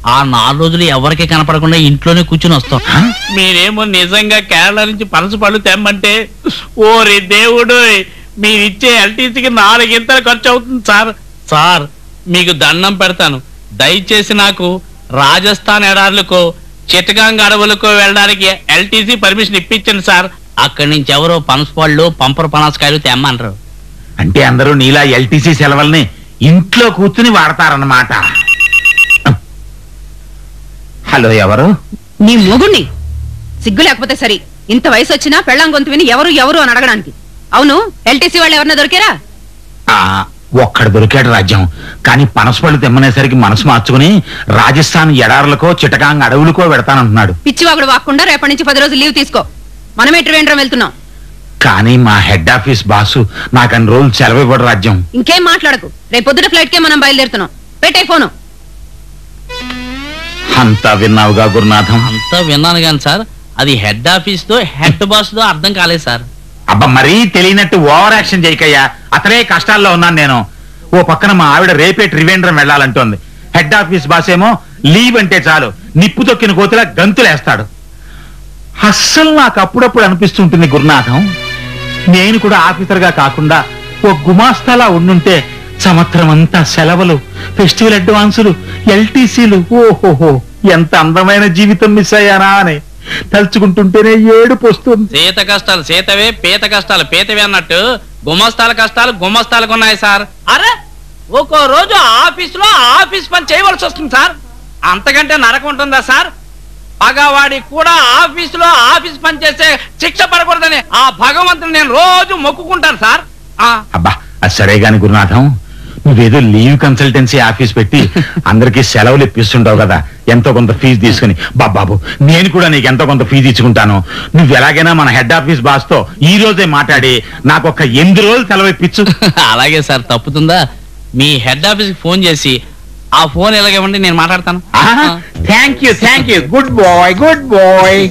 ఆ నాలుగు రోజులు ఎవరికి కనపడకుండా ఇంట్లోనే కూర్చుని వస్తాం మీరేమో నిజంగా కేరళ నుంచి పనస పళ్ళు తెమ్మంటే ఓరి దేవుడు మీరిచ్చే ఎల్టీసీకి నాలుగింతలు ఖర్చు అవుతుంది సార్ సార్ మీకు దండం పెడతాను దయచేసి నాకు రాజస్థాన్ ఎడార్లకో చిట్టగాంగ్ అడవులకో వెళ్ళడానికి ఎల్టీసీ పర్మిషన్ ఇప్పించండి సార్ అక్కడి నుంచి ఎవరో పనసపళ్ళు పంపర పనసకాయలు తెమ్మంటారు అంటే అందరూ నీలా ఎల్టీసీ సెలవుల్ని ఇంట్లో కూర్చుని వాడతారన్నమాట హలో ఎవరు నీ మొగుణ్ణి సిగ్గు లేకపోతే సరి ఇంత వయసు వచ్చినా పెళ్ళాం గొంతు విని ఎవరు ఎవరు అని అడగడానికి అవును ఎల్టీసీ వాళ్ళు ఎవరన్నా దొరికారా ఆ ఒక్కడ దొరికాడు రాజ్యం కానీ పనసపళ్ళు తెమ్మనేసరికి మనసు మార్చుకుని రాజస్థాన్ ఎడారులకో చిటకాంగ్ అడవులకో పెడతానంటున్నాడు పిచ్చివాగుడు వాక్కుండా రేపటి నుంచి పది రోజులు లీవ్ తీసుకో మనమే ట్రివేంద్రం వెళ్తున్నాం కానీ మా హెడ్ ఆఫీస్ బాసు నాకు అన్ని రోజులు సెలవు ఇవ్వడు రాజ్యం ఇంకేం మాట్లాడకు రేపు పొద్దుట ఫ్లైట్ కే మనం బయలుదేరుతున్నాం పెట్టే ఫోను అంతా విన్నావుగా గురునాథం అంతా విన్నాను కానీ సార్ అది హెడ్ ఆఫీస్ తో హెడ్ బాస్ తో అర్థం కాలేదు సార్ అబ్బా మరీ తెలియనట్టు ఓవర్ యాక్షన్ చేయకయ్యా అతనే కష్టాల్లో ఉన్నాను నేను ఓ పక్కన మా ఆవిడ రేపే త్రివేంద్రం వెళ్ళాలంటోంది హెడ్ ఆఫీస్ బాస్ ఏమో లీవ్ అంటే చాలు నిప్పు తొక్కిన కోతిలా గంతులేస్తాడు అస్సలు నాకు అప్పుడప్పుడు అనిపిస్తుంటుంది గురునాథం నేను కూడా ఆఫీసర్గా కాకుండా ఓ గుమాస్తాలా ఉండుంటే సంవత్సరం అంతా సెలవులు ఫెస్టివల్ అడ్వాన్సులు ఎల్టీసీలు ఓహోహో ఎంత అందమైన జీవితం మిస్ అయ్యానా అని తలుచుకుంటుంటేనే ఏడుపు వస్తుంది సీత కష్టాలు సీతవే పీత కష్టాలు పీతవే అన్నట్టు గుమస్తాల కష్టాలు గుమస్తాలకు ఉన్నాయి సార్ అరే ఒక్కో రోజు ఆఫీస్ లో ఆఫీస్ పని చేయవలసి వస్తుంది సార్ అంతకంటే నరకం ఉంటుందా సార్ పగవాడికి కూడా ఆఫీస్ లో ఆఫీస్ పని చేస్తే శిక్ష పడకూడదని ఆ భగవంతుని నేను రోజు మొక్కుకుంటాను సార్ ఆ అబ్బా అది సరే గాని గురునాథం నువ్వేదో లీవ్ కన్సల్టెన్సీ ఆఫీస్ పెట్టి అందరికీ సెలవులు ఇప్పిస్తుంటావు కదా ఎంతో కొంత ఫీజు తీసుకుని బాబాబు నేను కూడా నీకు ఎంతో కొంత ఫీజు ఇచ్చుకుంటాను నువ్వు ఎలాగైనా మన హెడ్ ఆఫీస్ బాస్ తో ఈ రోజే మాట్లాడి నాకు ఒక ఎనిమిది రోజులు సెలవు ఇప్పించు అలాగే సార్ తప్పుతుందా మీ హెడ్ ఆఫీస్ కి ఫోన్ చేసి ఆ ఫోన్ ఎలాగేమండి నేను మాట్లాడతాను thank you thank you good bye good bye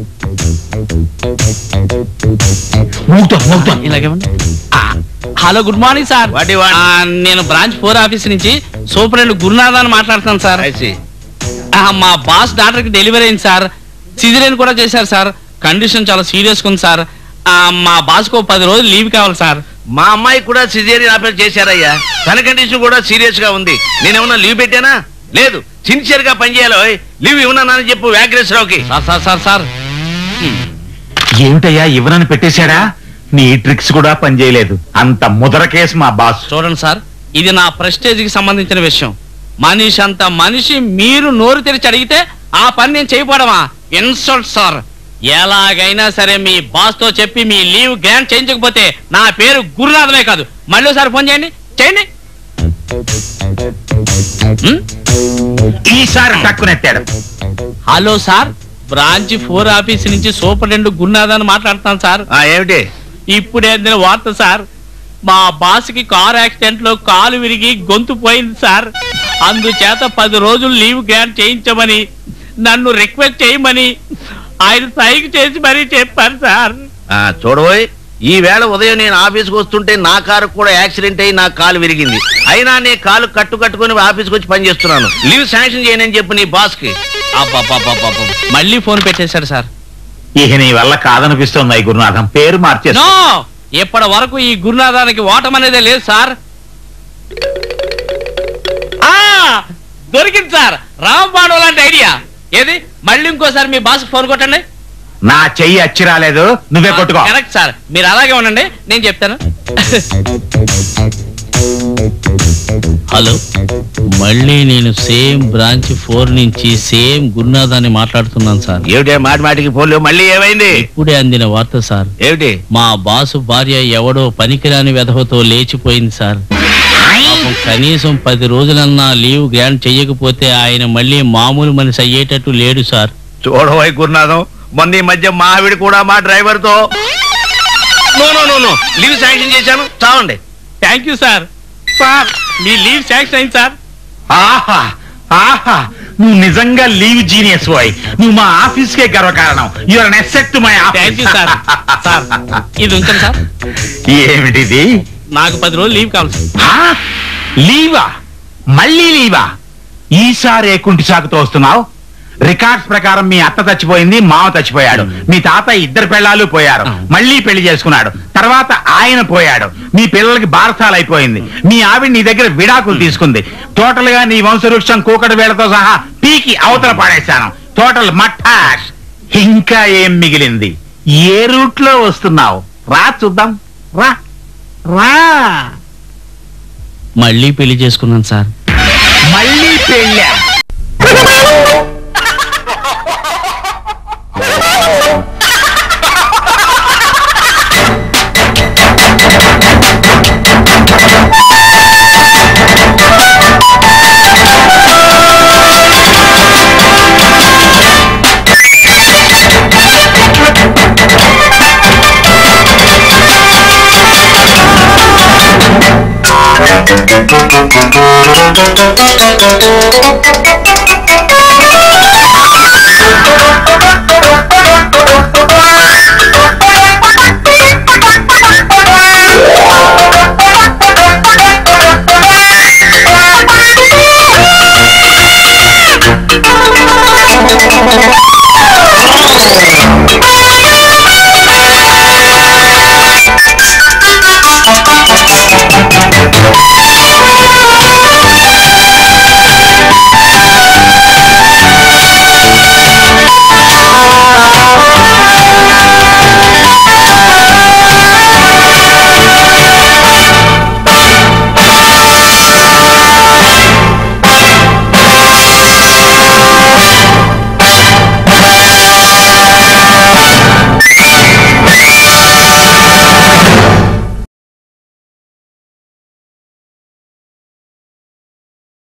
ఇలాగేమండి ఆ, హలో గుడ్ మార్నింగ్ సార్ ఆ, నేను బ్రాంచ్ ఫోర్ ఆఫీస్ నుంచి సూపరింటెండెంట్ గురునాథ్ అని మాట్లాడుతాను సార్ ఆ, మా బాస్ డాక్టర్ కి డెలివరీ అయింది సార్ సిజరేన్ కూడా చేశారు సార్ కండిషన్ చాలా సీరియస్ ఉంది సార్ ఆ, మా బాస్ కు పది రోజులు లీవ్ కావాలి సార్ మా అమ్మాయి కూడా సిజేరియన్ ఆపరేట్ చేశారయ్యా తన కండిషన్ కూడా సీరియస్ గా ఉంది నేనేమన్నా లీవ్ పెట్టానా లేదు సిన్సియర్ గా పనిచేయాలి ఓయ్. లీవ్ ఇవ్వనని చెప్పు వెంకటేశ్వరరావుకి సార్ సార్ సార్ సార్ ఏమిటయ్యా ఇవ్వనని పెట్టేశాడా నీ ట్రిక్స్ కూడా పనిచేయలేదు అంత ముదర కేసు మా బాస్ చూడండి సార్ ఇది నా ప్రెస్టేజ్ కి సంబంధించిన విషయం మనిషి అంత మనిషి మీరు నోరు తెరిచి అడిగితే ఆ పని నేను చేయకపోవడమా ఇన్సల్ట్ సార్ ఎలాగైనా సరే మీ బాస్ తో చెప్పి మీ లీవ్ గ్రాంట్ చేయించకపోతే నా పేరు గురునాథమే కాదు మళ్ళీ ఒకసారి ఫోన్ చేయండి చేయండి ఈసారి తక్కువనెత్తాడు hello sir branch four office నుంచి సూపరింటెండెంట్ గురునాథ్ అని మాట్లాడుతాను సార్ ఏమిటి ఇప్పుడే అందిన వార్త సార్ మా బాస్ కి కార్ యాక్సిడెంట్ లో కాలు విరిగి గొంతు పోయింది సార్ అందుచేత పది రోజులు లీవ్ గ్రాంట్ చేయించమని నన్ను రిక్వెస్ట్ చేయమని ఆయన సైకి చేసి మరీ చెప్పారు సార్ ఆ, చూడబోయ్ ఈ వేళ ఉదయం నేను ఆఫీస్కి వస్తుంటే నా కారు కూడా యాక్సిడెంట్ అయ్యి నా కాలు విరిగింది అయినా నీ కాలు కట్టు కట్టుకుని ఆఫీస్కి వచ్చి పని చేస్తున్నాను లీవ్ శాంక్షన్ చేయనని చెప్పు నీ బాస్ కి అబ్బబ్బబ్బబ్బబ్బ. మళ్ళీ ఫోన్ పెట్టేశాడు సార్ ఇక నీ వల్ల కాదనిపిస్తుంది గురునాథం పేరు మార్చేసి నో ఇప్పటి వరకు ఈ గురునాథానికి ఓటం అనేదే లేదు సార్ ఆ దొరికింది సార్ రాంబాణం లాంటి ఐడియా ఏది మళ్ళీ ఇంకోసారి మీ బాస్ ఫోన్ కొట్టండి నా చెయ్యి అచ్చి రాలేదు నువ్వే కొట్టుకో కరెక్ట్ సార్ మీరు అలాగే ఉండండి నేను చెప్తాను హలో మళ్ళీ నేను సేమ్ బ్రాంచ్ ఫోర్ నుంచి సేమ్ గురునాథ్ అని మాట్లాడుతున్నాను సార్ ఏమిటే మాటి మాటికి ఫోన్లు మళ్ళీ ఏమైంది ఇప్పుడే అందిన వార్త సార్ ఏమిటి మా బాసు భార్య ఎవడో పనికిరాని వెధవతో లేచిపోయింది సార్ పాపం కనీసం పది రోజులన్నా లీవ్ గ్రాంట్ చెయ్యకపోతే ఆయన మళ్ళీ మామూలు మనిషి అయ్యేటట్టు లేడు సార్ చూడబోయ్ గురునాథం మొన్న ఈ మధ్య మా ఆవిడ కూడా మా డ్రైవర్ తో no no no no leave sanction చేశాను చావండి థ్యాంక్ యూ సార్ సార్ మీ లీవ్ శాంక్షన్ అయింది సార్ ఆహా ఆహా నువ్వు నిజంగా లీవ్ జీనియస్ బాయ్ నువ్వు మా ఆఫీస్ కే గర్వకారణం your asset to my thank you sir sir ఇది ఉంచండి సార్ ఏమిటిది నాకు పది రోజులు లీవ్ కావాలి సార్ ఆ? లీవా మళ్ళీ లీవా ఈసారి ఏ కుంటి సాకుతో వస్తున్నావు రికార్డ్స్ ప్రకారం మీ అత్త చచ్చిపోయింది మామ చచ్చిపోయాడు మీ తాత ఇద్దరు పెళ్ళాలు పోయారు మళ్ళీ పెళ్లి చేసుకున్నాడు తర్వాత ఆయన పోయాడు మీ పిల్లలకి బారసాలు అయిపోయింది మీ ఆవిడ నీ దగ్గర విడాకులు తీసుకుంది టోటల్ గా నీ వంశవృక్షం కూకటి వేళతో సహా పీకి అవతల పాడేశాను టోటల్ మట్టాష్ ఇంకా ఏం మిగిలింది ఏ రూట్ లో వస్తున్నావు రా చూద్దాం రా రా మళ్ళీ పెళ్లి చేసుకున్నాను సార్ మళ్ళీ పెళ్ళా Thank you.